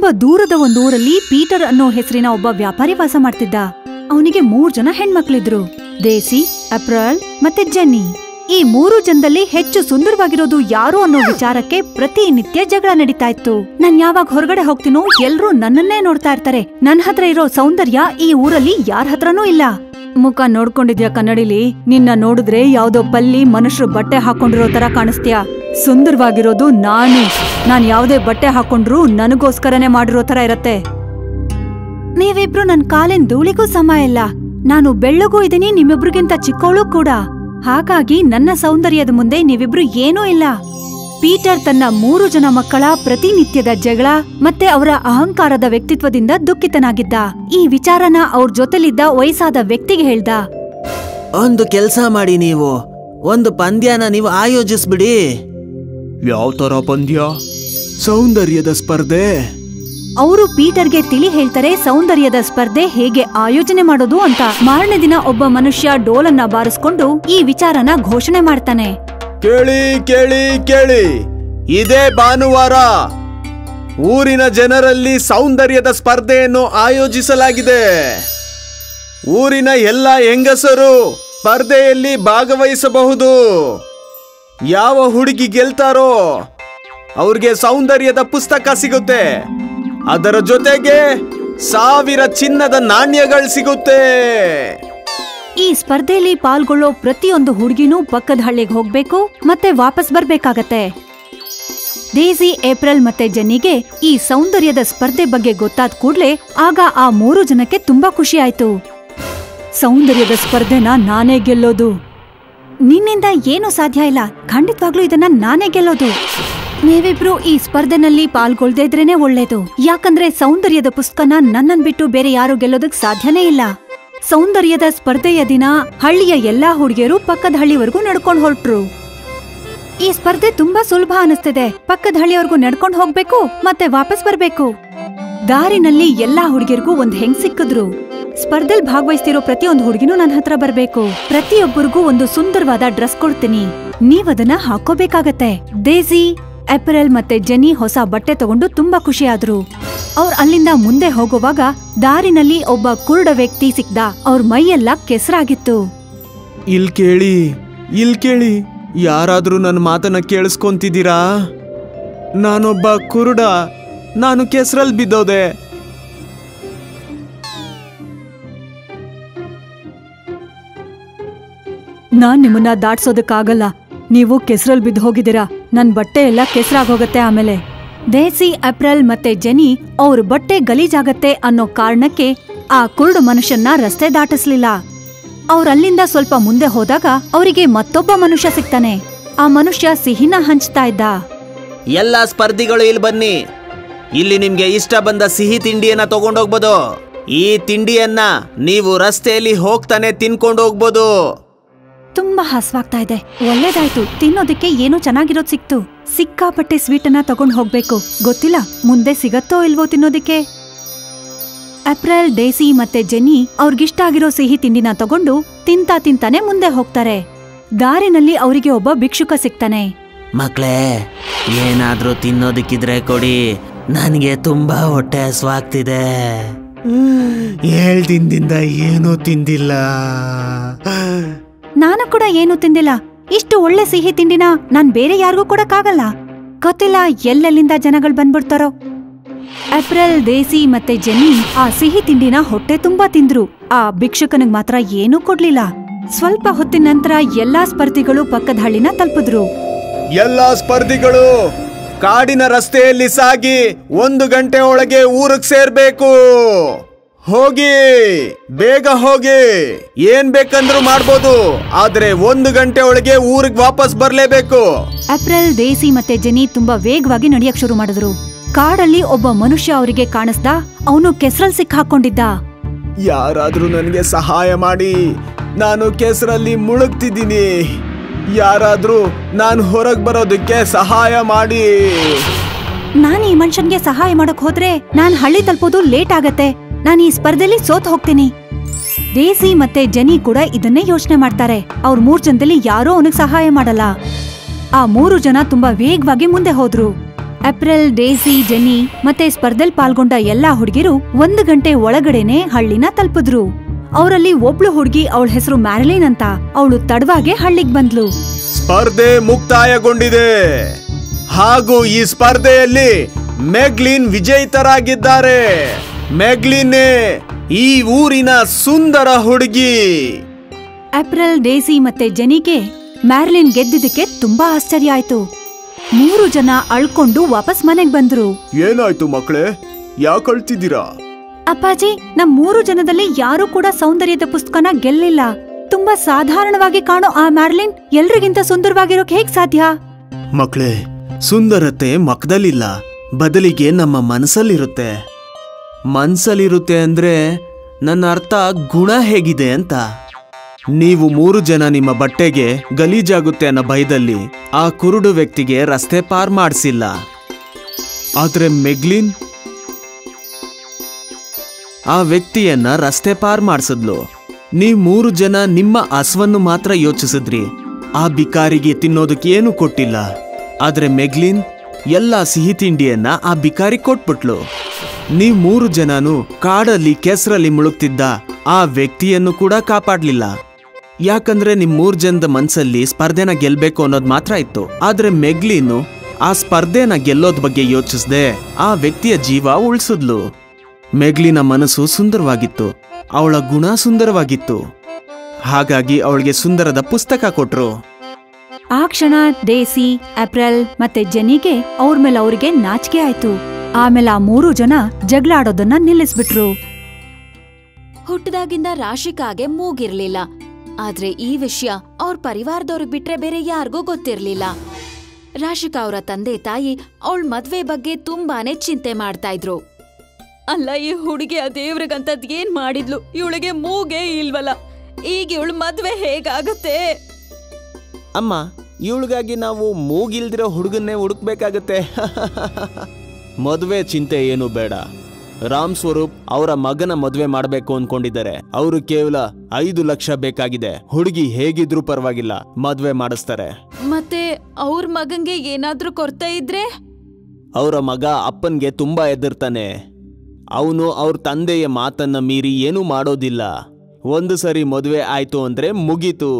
ತುಂಬಾ ದೂರದ ಒಂದು ಊರಲ್ಲಿ ಪೀಟರ್ ಅನ್ನೋ ಹೆಸರಿನ ಒಬ್ಬ ವ್ಯಾಪಾರಿ ವಾಸ ಮಾಡ್ತಿದ್ದ ಅವನಿಗೆ ಮೂರ್ ಜನ ಹೆಣ್ಮಕ್ಳಿದ್ರು ದೇಸಿ ಅಪ್ರಲ್ ಮತ್ತೆ ಜೆನ್ನಿ ಈ ಮೂರು ಜನದಲ್ಲಿ ಹೆಚ್ಚು ಸುಂದರವಾಗಿರೋದು ಯಾರು ಅನ್ನೋ ವಿಚಾರಕ್ಕೆ ಪ್ರತಿನಿತ್ಯ ಜಗಳ ನಡೀತಾ ಇತ್ತು ನಾನ್ ಯಾವಾಗ ಹೊರಗಡೆ ಹೋಗ್ತೀನೋ ಎಲ್ರೂ ನನ್ನನ್ನೇ ನೋಡ್ತಾ ಇರ್ತಾರೆ ನನ್ ಹತ್ರ ಇರೋ ಸೌಂದರ್ಯ ಈ ಊರಲ್ಲಿ ಯಾರ ಹತ್ರನೂ ಇಲ್ಲ ಮುಖ ನೋಡ್ಕೊಂಡಿದ್ಯಾ ಕನ್ನಡಿಲಿ ನಿನ್ನ ನೋಡಿದ್ರೆ ಯಾವ್ದೋ ಪಲ್ಲಿ ಮನುಷ್ಯರು ಬಟ್ಟೆ ಹಾಕೊಂಡಿರೋ ತರ ಕಾಣಿಸ್ತೀಯ ಸುಂದರವಾಗಿರೋದು ನಾನು ನಾನ್ ಯಾವ್ದೇ ಬಟ್ಟೆ ಹಾಕೊಂಡ್ರು ನನಗೋಸ್ಕರನೇ ಮಾಡಿರೋ ತರ ಇರತ್ತೆ ನೀವಿಬ್ರು ನನ್ ಕಾಲಿನ ಧೂಳಿಗೂ ಸಮ ಇಲ್ಲ ನಾನು ಬೆಳ್ಳಗೂ ಇದೀನಿ ನಿಮ್ಮಿಬ್ರಿಗಿಂತ ಚಿಕ್ಕವಳು ಕೂಡ ಹಾಗಾಗಿ ನನ್ನ ಸೌಂದರ್ಯದ ಮುಂದೆ ನೀವಿಬ್ರು ಏನೂ ಇಲ್ಲ ಪೀಟರ್ ತನ್ನ ಮೂರು ಜನ ಮಕ್ಕಳ ಪ್ರತಿನಿತ್ಯದ ಜಗಳ ಮತ್ತೆ ಅವರ ಅಹಂಕಾರದ ವ್ಯಕ್ತಿತ್ವದಿಂದ ದುಃಖಿತನಾಗಿದ್ದ ಈ ವಿಚಾರನ ಅವ್ರ ಜೊತೆಲಿದ್ದ ವಯಸ್ಸಾದ ವ್ಯಕ್ತಿಗೆ ಹೇಳ್ದ ಒಂದು ಕೆಲಸ ಮಾಡಿ ನೀವು ಒಂದು ಪಂದ್ಯನ ನೀವು ಆಯೋಜಿಸ್ಬಿಡಿ ಯಾವ ತರ ಪಂದ್ಯ ಸೌಂದರ್ಯದ ಸ್ಪರ್ಧೆ ಅವರು ಪೀಟರ್ಗೆ ತಿಳಿ ಹೇಳ್ತಾರೆ ಸೌಂದರ್ಯದ ಸ್ಪರ್ಧೆ ಹೇಗೆ ಆಯೋಜನೆ ಮಾಡೋದು ಅಂತ ಮಾರನೇ ದಿನ ಒಬ್ಬ ಮನುಷ್ಯ ಡೋಲನ್ನ ಬಾರಿಸ್ಕೊಂಡು ಈ ವಿಚಾರನ ಘೋಷಣೆ ಮಾಡ್ತಾನೆ ಕೇಳಿ ಕೇಳಿ ಕೇಳಿ ಇದೇ ಭಾನುವಾರ ಊರಿನ ಜನರಲ್ಲಿ ಸೌಂದರ್ಯದ ಸ್ಪರ್ಧೆಯನ್ನು ಆಯೋಜಿಸಲಾಗಿದೆ ಊರಿನ ಎಲ್ಲ ಹೆಂಗಸರು ಸ್ಪರ್ಧೆಯಲ್ಲಿ ಭಾಗವಹಿಸಬಹುದು ಯಾವ ಹುಡುಗಿ ಗೆಲ್ತಾರೋ ಅವ್ರಿಗೆ ಸೌಂದರ್ಯದ ಪುಸ್ತಕ ಸಿಗುತ್ತೆ ಅದರ ಜೊತೆಗೆ ಸಾವಿರ ಚಿನ್ನದ ನಾಣ್ಯಗಳು ಸಿಗುತ್ತೆ ಈ ಸ್ಪರ್ಧೆಯಲ್ಲಿ ಪಾಲ್ಗೊಳ್ಳೋ ಪ್ರತಿಯೊಂದು ಹುಡುಗಿನೂ ಪಕ್ಕದ ಹಳ್ಳಿಗೆ ಹೋಗ್ಬೇಕು ಮತ್ತೆ ವಾಪಸ್ ಬರ್ಬೇಕಾಗತ್ತೆ ಡೇಸಿ ಏಪ್ರಿಲ್ ಮತ್ತೆ ಜೆನ್ನಿಗೆ ಈ ಸೌಂದರ್ಯದ ಸ್ಪರ್ಧೆ ಬಗ್ಗೆ ಗೊತ್ತಾದ ಕೂಡ್ಲೆ ಆಗ ಆ ಮೂರು ಜನಕ್ಕೆ ತುಂಬಾ ಖುಷಿ ಆಯ್ತು ಸೌಂದರ್ಯದ ಸ್ಪರ್ಧೆನ ನಾನೇ ಗೆಲ್ಲೋದು ನಿನ್ನಿಂದ ಏನು ಸಾಧ್ಯ ಇಲ್ಲ ಖಂಡಿತವಾಗ್ಲೂ ಇದನ್ನ ನಾನೇ ಗೆಲ್ಲೋದು ನೀವಿಬ್ರು ಈ ಸ್ಪರ್ಧೆನಲ್ಲಿ ಪಾಲ್ಗೊಳ್ದೇ ಇದ್ರೇನೆ ಒಳ್ಳೇದು ಯಾಕಂದ್ರೆ ಸೌಂದರ್ಯದ ಪುಸ್ತಕನ ನನ್ನನ್ ಬಿಟ್ಟು ಬೇರೆ ಯಾರು ಗೆಲ್ಲೋದಕ್ ಸಾಧ್ಯನೇ ಇಲ್ಲ ಸೌಂದರ್ಯದ ಸ್ಪರ್ಧೆಯ ದಿನ ಹಳ್ಳಿಯ ಎಲ್ಲಾ ಹುಡುಗಿಯರು ಪಕ್ಕದ ಹಳ್ಳಿವರೆಗೂ ನಡ್ಕೊಂಡ್ ಹೊರಟ್ರು ಈ ಸ್ಪರ್ಧೆ ತುಂಬಾ ಸುಲಭ ಅನಿಸ್ತಿದೆ ಪಕ್ಕದ ಹಳ್ಳಿಯವರೆಗೂ ನಡ್ಕೊಂಡ್ ಹೋಗ್ಬೇಕು ಮತ್ತೆ ವಾಪಸ್ ಬರ್ಬೇಕು ದಾರಿನಲ್ಲಿ ಎಲ್ಲಾ ಹುಡುಗಿಯರಿಗೂ ಒಂದ್ ಹೆಂಗ್ ಸಿಕ್ಕಿದ್ರು ಸ್ಪರ್ಧೆಲ್ ಭಾಗವಹಿಸ್ತಿರೋ ಪ್ರತಿಯೊಂದು ಹುಡುಗಿನೂ ನನ್ನ ಹತ್ರ ಬರ್ಬೇಕು ಪ್ರತಿಯೊಬ್ಬರಿಗೂ ಒಂದು ಸುಂದರವಾದ ಡ್ರೆಸ್ ಕೊಡ್ತೀನಿ ನೀವದನ್ನ ಹಾಕೋಬೇಕಾಗತ್ತೆ ಡೇಸಿ ಏಪ್ರಿಲ್ ಮತ್ತೆ ಜೆನಿ ಹೊಸ ಬಟ್ಟೆ ತಗೊಂಡು ತುಂಬಾ ಖುಷಿ ಆದ್ರು ಅವ್ರ ಅಲ್ಲಿಂದ ಮುಂದೆ ಹೋಗುವಾಗ ದಾರಿನಲ್ಲಿ ಒಬ್ಬ ಕುರುಡ ವ್ಯಕ್ತಿ ಸಿಕ್ದ ಅವ್ರ ಮೈಯೆಲ್ಲ ಕೆಸರಾಗಿತ್ತು ಇಲ್ ಕೇಳಿ ಇಲ್ ಕೇಳಿ ಯಾರಾದ್ರೂ ನನ್ನ ಮಾತನ್ನ ಕೇಳಿಸ್ಕೊಂತಿದ್ದೀರಾ ನಾನೊಬ್ಬ ಕುರುಡ ನಾನು ಕೆಸರಲ್ಲಿ ಬಿದ್ದೋದೆ ನಾನ್ ನಿಮ್ಮನ್ನ ದಾಟ್ಸೋದಕ್ಕಾಗಲ್ಲ ನೀವು ಕೆಸರಲ್ಲಿ ಬಿದ್ದು ಹೋಗಿದ್ದೀರಾ ನನ್ ಬಟ್ಟೆ ಎಲ್ಲ ಕೆಸರಾಗೋಗತ್ತೆ ಆಮೇಲೆ ದೇಸಿ ಏಪ್ರಿಲ್ ಮತ್ತೆ ಜೆನಿ ಅವ್ರ ಬಟ್ಟೆ ಗಲೀಜಾಗತ್ತೆ ಅನ್ನೋ ಕಾರಣಕ್ಕೆ ಆ ಕುರುಡು ಮನುಷ್ಯನ್ನ ರಸ್ತೆ ದಾಟಿಸ್ಲಿಲ್ಲ ಅವ್ರಲ್ಲಿಂದ ಸ್ವಲ್ಪ ಮುಂದೆ ಹೋದಾಗ ಅವರಿಗೆ ಮತ್ತೊಬ್ಬ ಮನುಷ್ಯ ಸಿಗ್ತಾನೆ ಆ ಮನುಷ್ಯ ಸಿಹಿನ ಹಂಚ್ತಾ ಇದ್ದ ಎಲ್ಲ ಸ್ಪರ್ಧಿಗಳು ಇಲ್ಲಿ ಬನ್ನಿ ಇಲ್ಲಿ ನಿಮ್ಗೆ ಇಷ್ಟ ಬಂದ ಸಿಹಿ ತಿಂಡಿಯನ್ನ ತಗೊಂಡೋಗ್ಬೋದು ಈ ತಿಂಡಿಯನ್ನ ನೀವು ರಸ್ತೆಯಲ್ಲಿ ಹೋಗ್ತಾನೆ ತಿನ್ಕೊಂಡು ಹೋಗ್ಬೋದು ತುಂಬಾ ಹಸ್ವಾಗ್ತಾ ಇದೆ ಒಳ್ಳೇದಾಯ್ತು ತಿನ್ನೋದಕ್ಕೆ ಏನೋ ಚೆನ್ನಾಗಿರೋದ್ ಸಿಕ್ತು ಸಿಕ್ಕಾಪಟ್ಟೆ ಸ್ವೀಟನ್ನ ತಗೊಂಡ್ ಹೋಗ್ಬೇಕು ಗೊತ್ತಿಲ್ಲ ಮುಂದೆ ಸಿಗತ್ತೋ ಇಲ್ವೋ ತಿನ್ನೋದಕ್ಕೆ ಏಪ್ರಿಲ್ ಡೇಸಿ ಮತ್ತೆ ಜೆನ್ನಿ ಅವ್ರಿಗಿಷ್ಟ ಆಗಿರೋ ಸಿಹಿ ತಿಂಡಿನ ತಗೊಂಡು ತಿಂತಾ ತಿಂತಾನೆ ಮುಂದೆ ಹೋಗ್ತಾರೆ ದಾರಿನಲ್ಲಿ ಅವರಿಗೆ ಒಬ್ಬ ಭಿಕ್ಷುಕ ಸಿಗ್ತಾನೆ ಮಕ್ಳೇ ಏನಾದ್ರೂ ತಿನ್ನೋದಕ್ಕಿದ್ರೆ ಕೊಡಿ ನನಗೆ ತುಂಬಾ ಹೊಟ್ಟೆ ಹಸ್ವಾಗ್ತಿದೆ ಏಳ್ ದಿನದಿಂದ ಏನೂ ತಿಂದಿಲ್ಲ ನಾನು ಕೂಡ ಏನು ತಿಂದಿಲ್ಲ ಇಷ್ಟು ಒಳ್ಳೆ ಸಿಹಿ ತಿಂಡಿನ ನಾನ್ ಬೇರೆ ಯಾರಿಗೂ ಕೊಡಕ್ಕಾಗಲ್ಲ ಗೊತ್ತಿಲ್ಲ ಎಲ್ಲೆಲ್ಲಿಂದ ಜನಗಳು ಬಂದ್ಬಿಡ್ತಾರೋ ಏಪ್ರಿಲ್ ದೇಸಿ ಮತ್ತೆ ಜೆನ್ನಿ ಆ ಸಿಹಿ ತಿಂಡಿನ ಹೊಟ್ಟೆ ತುಂಬಾ ತಿಂದ್ರು ಆ ಭಿಕ್ಷುಕನಿಗ್ ಮಾತ್ರ ಏನೂ ಕೊಡ್ಲಿಲ್ಲ ಸ್ವಲ್ಪ ಹೊತ್ತಿನ ನಂತರ ಎಲ್ಲಾ ಸ್ಪರ್ಧಿಗಳು ಪಕ್ಕದ ಹಳ್ಳಿನ ತಲುಪಿದ್ರು ಎಲ್ಲ ಸ್ಪರ್ಧಿಗಳು ಕಾಡಿನ ರಸ್ತೆಯಲ್ಲಿ ಸಾಗಿ ಒಂದು ಗಂಟೆ ಒಳಗೆ ಊರಿಗೆ ಸೇರ್ಬೇಕು ಹೋಗಿ ಬೇಗ ಹೋಗಿ ಏನ್ ಬೇಕಂದ್ರೂ ಮಾಡ್ಬೋದು ಆದ್ರೆ ಒಂದು ಗಂಟೆ ಒಳಗೆ ಊರಿಗೆ ವಾಪಸ್ ಬರ್ಲೇಬೇಕು ಏಪ್ರಿಲ್ ದೇಸಿ ಮತ್ತೆ ಜೆನಿ ತುಂಬಾ ವೇಗವಾಗಿ ನಡಿಯಕ್ ಶುರು ಮಾಡಿದ್ರು ಕಾಡಲ್ಲಿ ಒಬ್ಬ ಮನುಷ್ಯ ಅವರಿಗೆ ಕಾಣಿಸ್ದ ಅವನು ಕೆಸರಲ್ ಸಿಕ್ಕಾಕೊಂಡಿದ್ದ ಯಾರಾದ್ರೂ ನನಗೆ ಸಹಾಯ ಮಾಡಿ ನಾನು ಕೆಸರಲ್ಲಿ ಮುಳುಗ್ತಿದ್ದೀನಿ ಯಾರಾದ್ರೂ ನಾನು ಹೊರಗೆ ಬರೋದಕ್ಕೆ ಸಹಾಯ ಮಾಡಿ ನಾನ್ ಈ ಮನುಷ್ಯನ್ಗೆ ಸಹಾಯ ಮಾಡಕ್ ಹೋದ್ರೆ ನಾನ್ ಹಳ್ಳಿ ತಲುಪೋದು ಲೇಟ್ ಆಗತ್ತೆ ನಾನ್ ಈ ಸ್ಪರ್ಧೆಲಿ ಸೋತ್ ಹೋಗ್ತೀನಿ ದೇಸಿ ಮತ್ತೆ ಜನಿ ಕೂಡ ಇದನ್ನೇ ಯೋಚನೆ ಮಾಡ್ತಾರೆ ಅವ್ರ ಮೂರ್ ಜನದಲ್ಲಿ ಯಾರೋ ಅವನಿಗೆ ಸಹಾಯ ಮಾಡಲ್ಲ ಆ ಮೂರು ಜನ ತುಂಬಾ ವೇಗವಾಗಿ ಮುಂದೆ ಹೋದ್ರು ಏಪ್ರಿಲ್ ಡೇಸಿ ಜೆನಿ ಮತ್ತೆ ಸ್ಪರ್ಧೆಲ್ ಪಾಲ್ಗೊಂಡ ಎಲ್ಲಾ ಹುಡುಗಿರು ಒಂದು ಗಂಟೆ ಒಳಗಡೆನೆ ಹಳ್ಳಿನ ತಲುಪಿದ್ರು ಅವರಲ್ಲಿ ಒಬ್ಳು ಹುಡುಗಿ ಅವಳ ಹೆಸರು ಮ್ಯಾರಲಿನ್ ಅಂತ ಅವಳು ತಡವಾಗೆ ಹಳ್ಳಿಗ್ ಬಂದ್ಲು ಸ್ಪರ್ಧೆ ಮುಕ್ತಾಯಗೊಂಡಿದೆ ಹಾಗೂ ಈ ಸ್ಪರ್ಧೆಯಲ್ಲಿ ಮೆಗ್ಲಿನ್ ವಿಜೇತರಾಗಿದ್ದಾರೆ ಮೆಗ್ಲಿನ್ನೇ ಈ ಊರಿನ ಸುಂದರ ಹುಡುಗಿ ಏಪ್ರಿಲ್ ಡೇಸಿ ಮತ್ತೆ ಜೆನಿಗೆ ಮ್ಯಾರ್ಲಿನ್ ಗೆದ್ದಿದ್ದಕ್ಕೆ ತುಂಬಾ ಆಶ್ಚರ್ಯ ಆಯ್ತು ಮೂರು ಜನ ಅಳ್ಕೊಂಡು ವಾಪಸ್ ಮನೆಗ್ ಬಂದ್ರು ಏನಾಯ್ತು ಮಕ್ಕಳೇ ಯಾಕೆ ಅಳ್ತಿದ್ದೀರಾ ಅಪ್ಪಾಜಿ ನಮ್ ಮೂರು ಜನದಲ್ಲಿ ಯಾರೂ ಕೂಡ ಸೌಂದರ್ಯದ ಪುಸ್ತಕನ ಗೆಲ್ಲಿಲ್ಲ ತುಂಬಾ ಸಾಧಾರಣವಾಗಿ ಕಾಣೋ ಆ ಮ್ಯಾರ್ಲಿನ್ ಎಲ್ರಿಗಿಂತ ಸುಂದರವಾಗಿರೋಕ್ ಹೇಗ್ ಸಾಧ್ಯ ಮಕ್ಕಳೇ ಸುಂದರತೆ ಮಕ್ಕದಲ್ಲಿಲ್ಲ ಬದಲಿಗೆ ನಮ್ಮ ಮನಸ್ಸಲ್ಲಿರುತ್ತೆ ಮನ್ಸಲ್ಲಿರುತ್ತೆ ಅಂದ್ರೆ ನನ್ನ ಅರ್ಥ ಗುಣ ಹೇಗಿದೆ ಅಂತ ನೀವು ಮೂರು ಜನ ನಿಮ್ಮ ಬಟ್ಟೆಗೆ ಗಲೀಜಾಗುತ್ತೆ ಅನ್ನೋ ಭಯದಲ್ಲಿ ಆ ಕುರುಡು ವ್ಯಕ್ತಿಗೆ ರಸ್ತೆ ಪಾರ್ ಮಾಡಿಸಿಲ್ಲ ಆದ್ರೆ ಮೆಗ್ಲಿನ್ ಆ ವ್ಯಕ್ತಿಯನ್ನ ರಸ್ತೆ ಪಾರ್ ಮಾಡಿಸಿದ್ಲು ನೀವ್ ಮೂರು ಜನ ನಿಮ್ಮ ಹಸ್ವನ್ನು ಮಾತ್ರ ಯೋಚಿಸಿದ್ರಿ ಆ ಬಿಕಾರಿಗೆ ತಿನ್ನೋದಕ್ಕೆ ಏನು ಕೊಟ್ಟಿಲ್ಲ ಆದ್ರೆ ಮೆಗ್ಲಿನ್ ಎಲ್ಲ ಸಿಹಿ ತಿಂಡಿಯನ್ನ ಆ ಬಿಕಾರಿ ಕೊಟ್ಬಿಟ್ಲು ನೀವ್ ಮೂರು ಜನನು ಕಾಡಲ್ಲಿ ಕೆಸರಲ್ಲಿ ಮುಳುಗ್ತಿದ್ದ ಆ ವ್ಯಕ್ತಿಯನ್ನು ಕೂಡ ಕಾಪಾಡ್ಲಿಲ್ಲ ಯಾಕಂದ್ರೆ ನಿಮ್ ಮೂರ್ ಜನದ ಮನ್ಸಲ್ಲಿ ಸ್ಪರ್ಧೆನ ಗೆಲ್ಬೇಕು ಅನ್ನೋದು ಮಾತ್ರ ಇತ್ತು ಆದ್ರೆ ಮೆಗ್ಲಿನು ಆ ಸ್ಪರ್ಧೆನ ಗೆಲ್ಲೋದ್ ಬಗ್ಗೆ ಯೋಚಿಸ್ದೆ ಆ ವ್ಯಕ್ತಿಯ ಜೀವ ಉಳಿಸಿದ್ಲು ಮೆಗ್ಲಿನ ಮನಸ್ಸು ಸುಂದರವಾಗಿತ್ತು ಅವಳ ಗುಣ ಸುಂದರವಾಗಿತ್ತು ಹಾಗಾಗಿ ಅವಳಿಗೆ ಸುಂದರದ ಪುಸ್ತಕ ಕೊಟ್ರು ಆ ಕ್ಷಣ ಡೇಸಿ ಏಪ್ರಿಲ್ ಮತ್ತೆ ಜೆನಿಗೆ ಅವ್ರ ಮೇಲೆ ಅವ್ರಿಗೆ ನಾಚಿಕೆ ಆಯ್ತು ಆಮೇಲೆ ಆ ಮೂರು ಜನ ಜಗಳ ಆಡೋದನ್ನ ನಿಲ್ಲಿಸ್ಬಿಟ್ರು ಹುಟ್ಟದಾಗಿಂದ ರಾಶಿಕಾಗೆ ಮೂಗಿರ್ಲಿಲ್ಲ ಆದ್ರೆ ಈ ವಿಷಯ ಅವ್ರ ಪರಿವಾರದವ್ರಿಗೆ ಬಿಟ್ರೆ ಬೇರೆ ಯಾರಿಗೂ ಗೊತ್ತಿರ್ಲಿಲ್ಲ ರಾಶಿಕಾ ಅವರ ತಂದೆ ತಾಯಿ ಅವಳ ಮದ್ವೆ ಬಗ್ಗೆ ತುಂಬಾನೇ ಚಿಂತೆ ಮಾಡ್ತಾ ಇದ್ರು ಅಲ್ಲ ಈ ಹುಡುಗಿ ಆ ದೇವ್ರಿಗಂತದ್ ಏನ್ ಮಾಡಿದ್ಲು ಇವಳಿಗೆ ಮೂಗೇ ಇಲ್ವಲ್ಲ ಈಗ ಇವಳ ಮದ್ವೆ ಹೇಗಾಗತ್ತೆ ಅಮ್ಮ ಇವಳಿಗಾಗಿ ನಾವು ಮೂಗಿಲ್ದಿರೋ ಹುಡುಗನ್ನೇ ಹುಡುಕ್ಬೇಕಾಗತ್ತೆ ಮದುವೆ ಚಿಂತೆ ಏನು ಬೇಡ ರಾಮ್ ಸ್ವರೂಪ್ ಅವರ ಮಗನ ಮದುವೆ ಮಾಡಬೇಕು ಅನ್ಕೊಂಡಿದ್ದಾರೆ ಅವರು ಕೇವಲ ಐದು ಲಕ್ಷ ಬೇಕಾಗಿದೆ ಹುಡುಗಿ ಹೇಗಿದ್ರೂ ಪರವಾಗಿಲ್ಲ ಮದುವೆ ಮಾಡಿಸ್ತಾರೆ ಮತ್ತೆ ಅವ್ರ ಮಗಂಗೆ ಏನಾದ್ರೂ ಕೊರತೆ ಇದ್ರೆ ಅವರ ಮಗ ಅಪ್ಪನ್ಗೆ ತುಂಬಾ ಎದುರ್ತಾನೆ ಅವನು ಅವ್ರ ತಂದೆಯ ಮಾತನ್ನ ಮೀರಿ ಏನೂ ಮಾಡೋದಿಲ್ಲ ಒಂದು ಸರಿ ಮದುವೆ ಆಯ್ತು ಅಂದ್ರೆ ಮುಗೀತು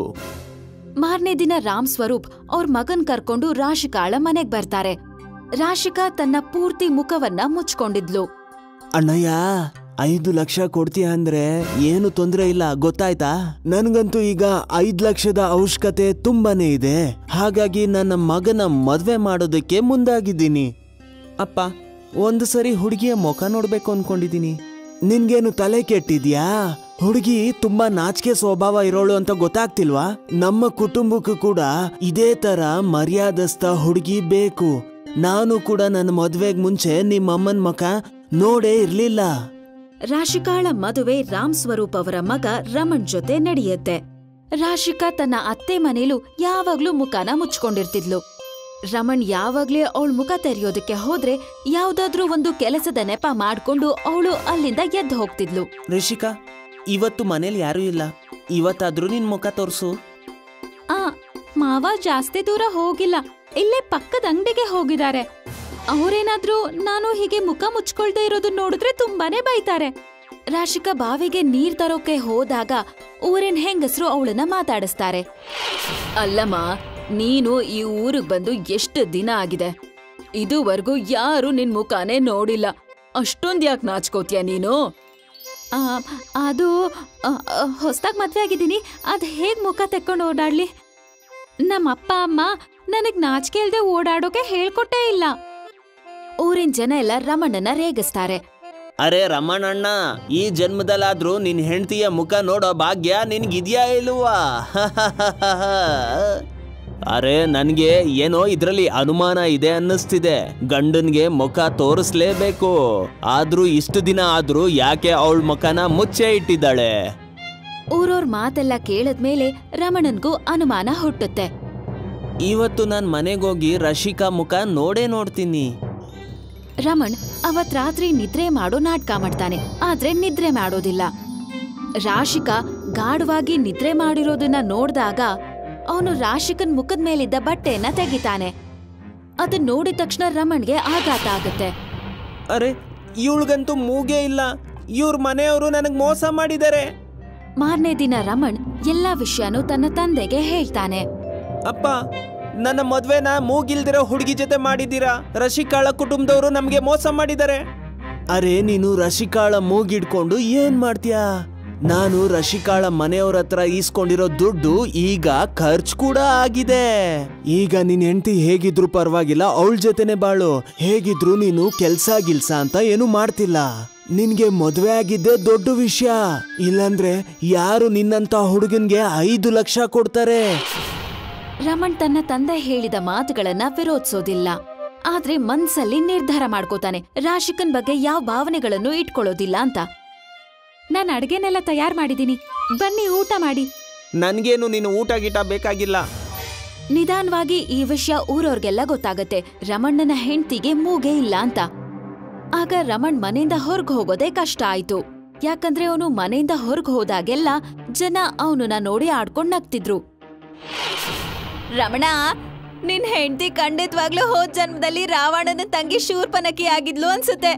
ಮಾರನೇ ದಿನ ರಾಮ್ ಸ್ವರೂಪ್ ಅವ್ರ ಮಗನ್ ಕರ್ಕೊಂಡು ರಾಶಿಕಾಳ ಮನೆಗ್ ಬರ್ತಾರೆ ರಾಶಿಕಾ ತನ್ನ ಪೂರ್ತಿ ಮುಖವನ್ನ ಮುಚ್ಕೊಂಡಿದ್ಲು ಅಣ್ಣಯ್ಯ ಐದು ಲಕ್ಷ ಕೊಡ್ತೀಯ ಅಂದ್ರೆ ಏನು ತೊಂದ್ರೆ ಇಲ್ಲ ಗೊತ್ತಾಯ್ತಾ ನನ್ಗಂತೂ ಈಗ ಐದ್ ಲಕ್ಷದ ಅವಶ್ಯಕತೆ ತುಂಬಾನೇ ಇದೆ ಹಾಗಾಗಿ ನನ್ನ ಮಗನ ಮದ್ವೆ ಮಾಡೋದಕ್ಕೆ ಮುಂದಾಗಿದ್ದೀನಿ ಅಪ್ಪ ಒಂದು ಸರಿ ಹುಡುಗಿಯ ಮುಖ ನೋಡ್ಬೇಕು ಅನ್ಕೊಂಡಿದೀನಿ ನಿನ್ಗೇನು ತಲೆ ಕೆಟ್ಟಿದ್ಯಾ ಹುಡುಗಿ ತುಂಬಾ ನಾಚಿಕೆ ಸ್ವಭಾವ ಇರೋಳು ಅಂತ ಗೊತ್ತಾಗ್ತಿಲ್ವಾ ನಮ್ಮ ಕುಟುಂಬಕ್ಕೂ ಕೂಡ ಇದೇ ತರ ಮರ್ಯಾದಸ್ಥ ಹುಡುಗಿ ಬೇಕು ನಾನು ಕೂಡ ನನ್ನ ಮದ್ವೆಗ್ ಮುಂಚೆ ನಿಮ್ಮಮ್ಮನ್ ಮುಖ ನೋಡೇ ಇರ್ಲಿಲ್ಲ ರಾಶಿಕಾಳ ಮದುವೆ ರಾಮ್ ಸ್ವರೂಪ್ ಅವರ ಮಗ ರಮಣ್ ಜೊತೆ ನಡೆಯುತ್ತೆ ರಾಶಿಕಾ ತನ್ನ ಅತ್ತೆ ಮನೇಲೂ ಯಾವಾಗ್ಲೂ ಮುಖನ ಮುಚ್ಕೊಂಡಿರ್ತಿದ್ಲು ರಮಣ್ ಯಾವಾಗ್ಲೇ ಅವಳ ಮುಖ ತೆರೆಯೋದಕ್ಕೆ ಹೋದ್ರೆ ಯಾವ್ದಾದ್ರೂ ಒಂದು ಕೆಲಸದ ನೆಪ ಮಾಡ್ಕೊಂಡು ಅವಳು ಅಲ್ಲಿಂದ ಎದ್ದು ಹೋಗ್ತಿದ್ಲು ರಿಷಿಕಾ ಇವತ್ತು ಮನೇಲಿ ಯಾರೂ ಇಲ್ಲ ಇವತ್ತಾದ್ರೂ ನಿನ್ ಮುಖ ತೋರ್ಸು ಆ ಮಾವ ಜಾಸ್ತಿ ದೂರ ಹೋಗಿಲ್ಲ ಇಲ್ಲೇ ಪಕ್ಕದ ಅಂಗಡಿಗೆ ಹೋಗಿದ್ದಾರೆ ಅವರೇನಾದ್ರೂ ನಾನು ಹೀಗೆ ಮುಖ ಮುಚ್ಕೊಳ್ದೇ ಇರೋದು ನೋಡಿದ್ರೆ ತುಂಬಾನೇ ಬೈತಾರೆ ರಾಶಿಕಾ ಬಾವಿಗೆ ನೀರ್ ತರೋಕೆ ಹೋದಾಗ ಊರಿನ ಹೆಂಗಸರು ಅವಳನ್ನ ಮಾತಾಡಿಸ್ತಾರೆ ಅಲ್ಲಮ್ಮ ನೀನು ಈ ಊರಿಗ್ ಬಂದು ಎಷ್ಟು ದಿನ ಆಗಿದೆ ಇದುವರೆಗೂ ಯಾರು ನಿನ್ ಮುಖನೇ ನೋಡಿಲ್ಲ ಅಷ್ಟೊಂದ್ ಯಾಕೆ ನಾಚ್ಕೋತೀಯ ನೀನು ಆ, ಅದು ಹೊಸ್ದಾಗ್ ಮದ್ವೆ ಆಗಿದ್ದೀನಿ ಅದ್ ಹೇಗ್ ಮುಖ ತೆಕ್ಕೊಂಡು ಓಡಾಡ್ಲಿ ನಮ್ಮ ಅಪ್ಪ ಅಮ್ಮ ನನಗ್ ನಾಚಿಕೆ ಇಲ್ದೆ ಓಡಾಡೋಕೆ ಹೇಳ್ಕೊಟ್ಟೇ ಇಲ್ಲ ಊರಿನ ಜನ ಎಲ್ಲ ರಮಣನ ರೇಗಿಸ್ತಾರೆ ಅರೆ ರಮಣಣ್ಣ ಈ ಜನ್ಮದಲ್ಲಾದ್ರೂ ನಿನ್ ಹೆಂಡತಿಯ ಮುಖ ನೋಡೋ ಭಾಗ್ಯ ನಿನ್ಗಿದ್ಯಾ ಇಲ್ವಾ ಅರೆ ನನ್ಗೆ ಏನೋ ಇದ್ರಲ್ಲಿ ಅನುಮಾನ ಇದೆ ಅನ್ನಿಸ್ತಿದೆ ಗಂಡನ್ಗೆ ಮುಖ ತೋರಿಸ್ಲೇಬೇಕು ಆದ್ರೂ ಇಷ್ಟು ದಿನ ಆದ್ರೂ ಯಾಕೆ ಅವಳ ಮುಖನ ಮುಚ್ಚೆ ಇಟ್ಟಿದ್ದಾಳೆ ಊರವ್ರ ಮಾತೆಲ್ಲ ಕೇಳದ್ಮೇಲೆ ರಮಣನ್ಗೂ ಅನುಮಾನ ಹುಟ್ಟುತ್ತೆ ಇವತ್ತು ನಾನ್ ಮನೆಗೋಗಿ ರಶಿಕಾ ಮುಖ ನೋಡೇ ನೋಡ್ತೀನಿ ರಮಣ್ ಅವತ್ ರಾತ್ರಿ ನಿದ್ರೆ ಮಾಡೋ ನಾಟಕ ಮಾಡ್ತಾನೆ ಆದ್ರೆ ನಿದ್ರೆ ಮಾಡೋದಿಲ್ಲ ರಾಶಿಕಾ ಗಾಢವಾಗಿ ನಿದ್ರೆ ಮಾಡಿರೋದನ್ನ ನೋಡ್ದಾಗ ಅವನು ರಾಶಿಕನ್ ಮುಖದ ಮೇಲಿದ್ದ ಬಟ್ಟೆಯನ್ನ ತೆಗಿತಾನೆ ಅದನ್ ನೋಡಿದ ತಕ್ಷಣ ರಮಣ್ಗೆ ಆಘಾತ ಆಗುತ್ತೆ ಅರೆ ಇವಳಿಗಂತೂ ಮೂಗೇ ಇಲ್ಲ ಇವ್ರ ಮನೆಯವರು ನನಗ್ ಮೋಸ ಮಾಡಿದ್ದಾರೆ ಮಾರನೇ ದಿನ ರಮಣ್ ಎಲ್ಲಾ ವಿಷಯನೂ ತನ್ನ ತಂದೆಗೆ ಹೇಳ್ತಾನೆ ಅಪ್ಪ ನನ್ನ ಮದ್ವೆನ ಮೂಗಿಲ್ದಿರೋ ಹುಡುಗಿ ಜೊತೆ ಮಾಡಿದ್ದೀರಾ ರಶಿಕಾಳ ಕುಟುಂಬದವರು ನಮ್ಗೆ ಮೋಸ ಮಾಡಿದ್ದಾರೆ ಅರೆ ನೀನು ರಶಿಕಾಳ ಮೂಗಿಡ್ಕೊಂಡು ಏನ್ ಮಾಡ್ತೀಯಾ ನಾನು ರಶಿಕಾಳ ಮನೆಯವ್ರ ಹತ್ರ ಈಸ್ಕೊಂಡಿರೋ ದುಡ್ಡು ಈಗ ಖರ್ಚು ಕೂಡ ಆಗಿದೆ ಈಗ ನಿನ್ ಹೆಂಡತಿ ಹೇಗಿದ್ರು ಪರವಾಗಿಲ್ಲ ಅವಳ ಜೊತೆನೆ ಬಾಳು ಹೇಗಿದ್ರು ನೀನು ಕೆಲ್ಸ ಗಿಲ್ಸ ಅಂತ ಏನು ಮಾಡ್ತಿಲ್ಲ ನಿನ್ಗೆ ಮದ್ವೆ ಆಗಿದ್ದೆ ದೊಡ್ಡ ವಿಷಯ ಇಲ್ಲಾಂದ್ರೆ ಯಾರು ನಿನ್ನಂತ ಹುಡುಗನ್ಗೆ ಐದು ಲಕ್ಷ ಕೊಡ್ತಾರೆ ರಮಣ್ ತನ್ನ ತಂದೆ ಹೇಳಿದ ಮಾತುಗಳನ್ನ ವಿರೋಧಿಸೋದಿಲ್ಲ ಆದ್ರೆ ಮನ್ಸಲ್ಲಿ ನಿರ್ಧಾರ ಮಾಡ್ಕೋತಾನೆ ರಾಶಿಕನ್ ಬಗ್ಗೆ ಯಾವ ಭಾವನೆಗಳನ್ನು ಇಟ್ಕೊಳ್ಳೋದಿಲ್ಲ ಅಂತ ನಾನ್ ಅಡ್ಗೆನೆಲ್ಲ ತಯಾರ್ ಮಾಡಿದೀನಿ ಬನ್ನಿ ಊಟ ಮಾಡಿ ನನ್ಗೇನು ನೀನು ಊಟ ಗೀಟ ಬೇಕಾಗಿಲ್ಲ ನಿಧಾನವಾಗಿ ಈ ವಿಷಯ ಊರವ್ರಿಗೆಲ್ಲ ಗೊತ್ತಾಗತ್ತೆ ರಮಣ್ಣನ ಹೆಂಡ್ತಿಗೆ ಮೂಗೇ ಇಲ್ಲ ಅಂತ ಆಗ ರಮಣ್ ಮನೆಯಿಂದ ಹೊರ್ಗ್ ಹೋಗೋದೇ ಕಷ್ಟ ಆಯ್ತು ಯಾಕಂದ್ರೆ ಅವನು ಮನೆಯಿಂದ ಹೊರ್ಗ್ ಹೋದಾಗೆಲ್ಲ ಜನ ಅವನನ್ನ ನೋಡಿ ಆಡ್ಕೊಂಡ್ ನಗ್ತಿದ್ರು ರಮಣ ನಿನ್ ಹೆಂಡತಿ ಖಂಡಿತವಾಗ್ಲೂ ಹೋದ್ ಜನ್ಮದಲ್ಲಿ ರಾವಣನ ತಂಗಿ ಶೂರ್ಪನಕಿ ಆಗಿದ್ಲು ಅನ್ಸುತ್ತೆ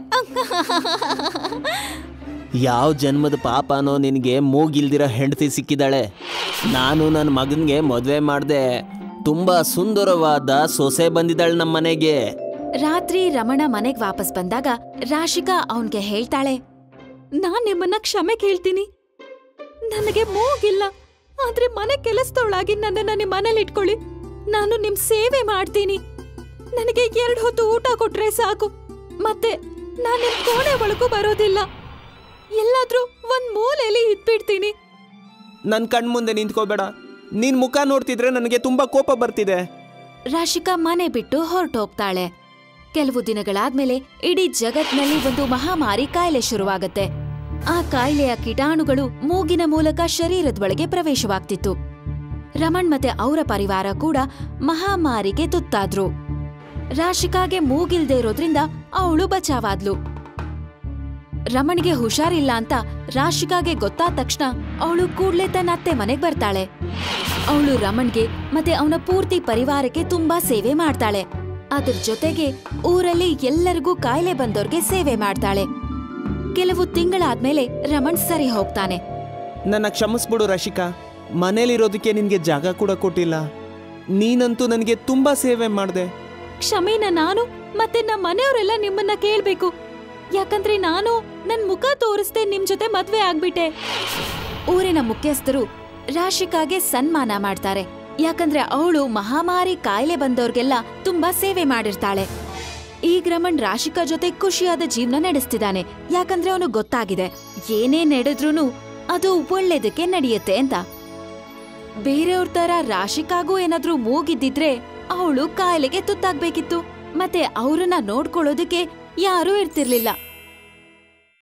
ಯಾವ ಜನ್ಮದ ಪಾಪನೋ ನಿನಗೆ ಮೂಗಿಲ್ದಿರೋ ಹೆಂಡತಿ ಸಿಕ್ಕಿದಾಳೆ ನಾನು ನನ್ನ ಮಗನಿಗೆ ಮದುವೆ ಮಾಡಿದೆ ತುಂಬಾ ಸುಂದರವಾದ ಸೊಸೆ ಬಂದಿದ್ದಾಳೆ ನಮ್ಮ ಮನೆಗೆ ರಾತ್ರಿ ರಮಣ ಮನೆಗ್ ವಾಪಸ್ ಬಂದಾಗ ರಾಶಿಕಾ ಅವನ್ಗೆ ಹೇಳ್ತಾಳೆ ನಾನ್ ನಿಮ್ಮನ್ನ ಕ್ಷಮೆ ಕೇಳ್ತೀನಿ ನನಗೆ ಮೂಗಿಲ್ಲ ಆದ್ರೆ ಮನೆ ಕೆಲಸದವಳಾಗಿ ನನ್ನನ್ನ ನಿಮ್ ಮನೇಲಿ ಇಟ್ಕೊಳ್ಳಿ ನಾನು ನಿಮ್ ಸೇವೆ ಮಾಡ್ತೀನಿ ನನಗೆ ಎರಡ್ ಹೊತ್ತು ಊಟ ಕೊಟ್ರೆ ಸಾಕು ಮತ್ತೆ ನಾನ್ ನಿಮ್ ಕೋಣೆ ಒಳಗೂ ಬರೋದಿಲ್ಲ ಎಲ್ಲಾದ್ರೂ ಒಂದ್ ಮೂಲೆಯಲ್ಲಿ ಇದ್ಬಿಡ್ತೀನಿ ನನ್ನ ಕಣ್ಮುಂದೆ ನಿಂತ್ಕೋಬೇಡ ನಿನ್ ಮುಖ ನೋಡ್ತಿದ್ರೆ ನನಗೆ ತುಂಬಾ ಕೋಪ ಬರ್ತಿದೆ ರಾಶಿಕಾ ಮನೆ ಬಿಟ್ಟು ಹೊರಟೋಗ್ತಾಳೆ ಕೆಲವು ದಿನಗಳಾದ್ಮೇಲೆ ಇಡೀ ಜಗತ್ನಲ್ಲಿ ಒಂದು ಮಹಾಮಾರಿ ಕಾಯಿಲೆ ಶುರುವಾಗತ್ತೆ ಆ ಕಾಯಿಲೆಯ ಕೀಟಾಣುಗಳು ಮೂಗಿನ ಮೂಲಕ ಶರೀರದೊಳಗೆ ಪ್ರವೇಶವಾಗ್ತಿತ್ತು ರಮಣ್ ಮತ್ತೆ ಅವರ ಪರಿವಾರ ಕೂಡ ಮಹಾಮಾರಿಗೆ ತುತ್ತಾದ್ರು ರಾಶಿಕಾಗೆ ಮೂಗಿಲ್ದೇ ಇರೋದ್ರಿಂದ ಅವಳು ಬಚಾವಾದ್ಲು ರಮಣ್ಗೆ ಹುಷಾರಿಲ್ಲ ಅಂತ ರಾಶಿಕಾಗೆ ಗೊತ್ತಾದ ತಕ್ಷಣ ಅವಳು ಕೂಡ್ಲೆ ತನ್ನ ಅತ್ತೆ ಮನೆಗ್ ಬರ್ತಾಳೆ ಅವಳು ರಮಣ್ಗೆ ಮತ್ತೆ ಅವನ ಪೂರ್ತಿ ಪರಿವಾರಕ್ಕೆ ತುಂಬಾ ಸೇವೆ ಮಾಡ್ತಾಳೆ ಅದ್ರ ಜೊತೆಗೆ ಊರಲ್ಲಿ ಎಲ್ಲರಿಗೂ ಕಾಯಿಲೆ ಬಂದೋರ್ಗೆ ಸೇವೆ ಮಾಡ್ತಾಳೆ ಕೆಲವು ತಿಂಗಳಾದ್ಮೇಲೆ ರಮಣ್ ಸರಿ ಹೋಗ್ತಾನೆ ನನ್ನ ಕ್ಷಮಿಸ್ಬಿಡು ರಶಿಕಾ ಮನೇಲಿರೋದಕ್ಕೆ ನಿನಗೆ ಜಾಗ ಕೂಡ ಕೊಟ್ಟಿಲ್ಲ ನೀನಂತೂ ನನಗೆ ತುಂಬಾ ಸೇವೆ ಮಾಡಿದೆ ಕ್ಷಮೆನ ನಾನು ಮತ್ತೆ ನಮ್ಮ ಮನೆಯವರೆಲ್ಲ ನಿಮ್ಮನ್ನ ಕೇಳ್ಬೇಕು ಯಾಕಂದ್ರೆ ನಾನು ನನ್ ಮುಖ ತೋರಿಸ್ದೆ ನಿಮ್ ಜೊತೆ ಮದ್ವೆ ಆಗ್ಬಿಟ್ಟೆ ಊರಿನ ಮುಖ್ಯಸ್ಥರು ರಾಶಿಕಾಗೆ ಸನ್ಮಾನ ಮಾಡ್ತಾರೆ ಯಾಕಂದ್ರೆ ಅವಳು ಮಹಾಮಾರಿ ಕಾಯಿಲೆ ಬಂದವ್ರಿಗೆಲ್ಲ ತುಂಬಾ ಸೇವೆ ಮಾಡಿರ್ತಾಳೆ ಈಗ ರಮಣ್ ರಾಶಿಕಾ ಜೊತೆ ಖುಷಿಯಾದ ಜೀವನ ನಡೆಸ್ತಿದ್ದಾನೆ ಯಾಕಂದ್ರೆ ಅವನು ಗೊತ್ತಾಗಿದೆ ಏನೇ ನಡೆದ್ರೂನು ಅದು ಒಳ್ಳೇದಕ್ಕೆ ನಡೆಯುತ್ತೆ ಅಂತ ಬೇರೆಯವ್ರ ತರ ರಾಶಿಕಾಗೂ ಏನಾದ್ರೂ ಮೂಗಿದ್ದಿದ್ರೆ ಅವಳು ಕಾಯಿಲೆಗೆ ತುತ್ತಾಗ್ಬೇಕಿತ್ತು ಮತ್ತೆ ಅವ್ರನ್ನ ನೋಡ್ಕೊಳ್ಳೋದಕ್ಕೆ ಯಾರೂ ಇರ್ತಿರ್ಲಿಲ್ಲ